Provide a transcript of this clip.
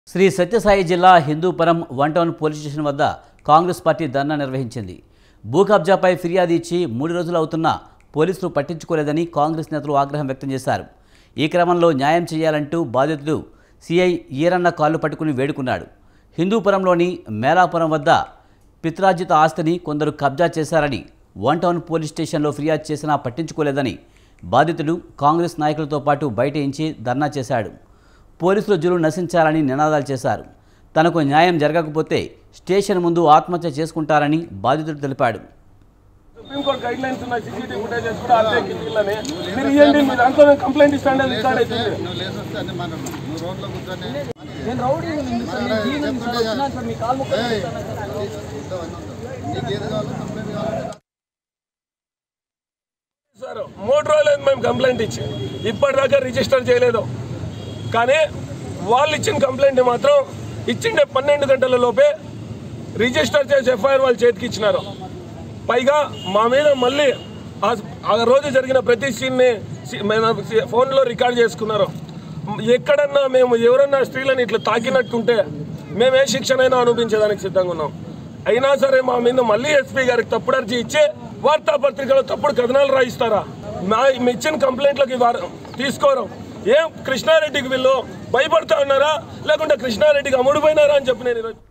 శ్రీ సత్యసాయి జిల్లా Hindupuram one town police station వద్ద Congress party ధర్నా నిర్వహించింది భూ కబ్జాపై ఫిర్యాదు ఇచ్చి మూడు రోజులు అవుతున్నా పోలీసులు పట్టించుకోలేదని కాంగ్రెస్ నేతలు ఆగ్రహం వ్యక్తం చేశారు ఈ క్రమంలో న్యాయం చేయాలంటూ బాధితుడు సిఐ ఈరన్న కాళ్ళు పట్టుకుని వేడుకున్నాడు హిందూపురంలోని మేలాపురం వద్ద పిత్రార్జిత ఆస్తిని కొందరు కబ్జా చేశారని వన్ టౌన్ పోలీస్ స్టేషన్లో ఫిర్యాదు చేసినా పట్టించుకోలేదని బాధితుడు కాంగ్రెస్ నాయకులతో పాటు బయటించి ధర్నా చేశాడు పోలీసులు జులు నశించాలని నినాదాలు చేశారు తనకు న్యాయం జరగకపోతే స్టేషన్ ముందు ఆత్మహత్య చేసుకుంటారని బాధితుడు తెలిపాడు సుప్రీంకోర్టు గైడ్ లైన్స్ ఉన్నాయి సీసీటీవీ ఫుటేజెస్ కూడా అదే కిందిలోనే మీరు ఇవ్వండి మీ దాంట్లో నేను కంప్లైంట్ ఇస్తాను అది రికార్డ్ అవుతుంది నువ్వు లేసొస్తే అన్ని మనం నువ్వు రోడ్లో కూర్చొని నేను రౌడీ ఉంది సార్ నేను దీని ఉంది సార్ వచ్చినాను సార్ మీ కాలు మొక్కలు ఏయ్, నీకు ఏది కావాలో కంప్లైంట్ కావాలంటే సార్ మూడు రోజులు మేము కంప్లైంట్ ఇచ్చి ఇప్పటిదాకా రిజిస్టర్ చేయలేదు కానీ వాళ్ళు ఇచ్చిన కంప్లైంట్ మాత్రం ఇచ్చిండే పన్నెండు గంటల లోపే రిజిస్టర్ చేసి ఎఫ్ఐఆర్ వాళ్ళ చేతికి ఇచ్చినారు పైగా మా మీద మళ్ళీ ఆ- ఆ రోజు జరిగిన ప్రతి సీన్ని సి- మేము సి- ఫోన్లో రికార్డ్ చేసుకున్నారు ఎక్కడన్నా మేము ఎవరన్నా స్త్రీలను ఇట్లా తాకినట్టుంటే మేము ఏ శిక్షణైనా అనుభవించేదానికి సిద్ధంగా ఉన్నాం అయినా సరే మా మీద మళ్ళీ ఎస్పీ గారికి తప్పుడు అర్జీ ఇచ్చి వార్తాపత్రికలో తప్పుడు కథనాలు రాయిస్తారా మా మీ ఇచ్చిన కంప్లైంట్లకి వారు తీసుకోరు ఏం కృష్ణారెడ్డికి వీళ్ళు భయపడతా ఉన్నారా లేకుంటే కృష్ణారెడ్డికి అమ్ముడుపోయినారా అని చెప్పి నేను ఈరోజు